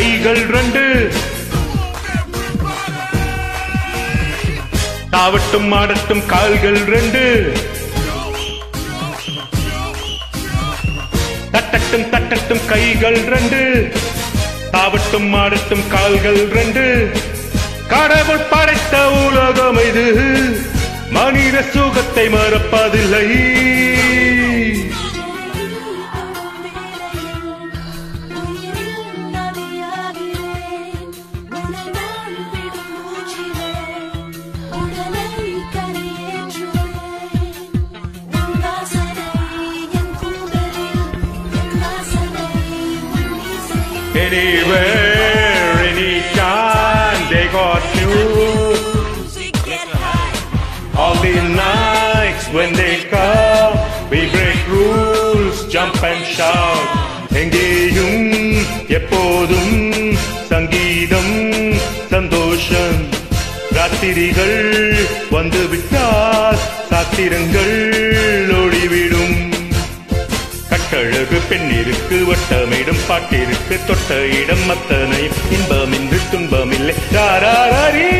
கைகள் ரெண்டு தாவட்டும் ஆடட்டும் கால்கள் ரெண்டு தட்டட்டும் தட்டட்டும் கைகள் ரெண்டு தாவட்டும் ஆடட்டும் கால்கள் ரெண்டு கடவுள் படைத்த உலகம் இது மனித சுகத்தை மறப்பதில்லை Anywhere, anytime, they got you. All the nights when they come, we break rules, jump and shout. எங்கேயும் எப்போதும் சங்கீதம் சந்தோஷம் ராத்திரிகள் வந்துவிட்டால் சாத்திரங்கள் ஓடிவிடும் கட்டழகு பெண்ணிருக்கு வட்டமிடும் பாட்டிற்கு தொட்ட இடம் அத்தனை இன்பமின்றி துன்பமில்லை ராராரி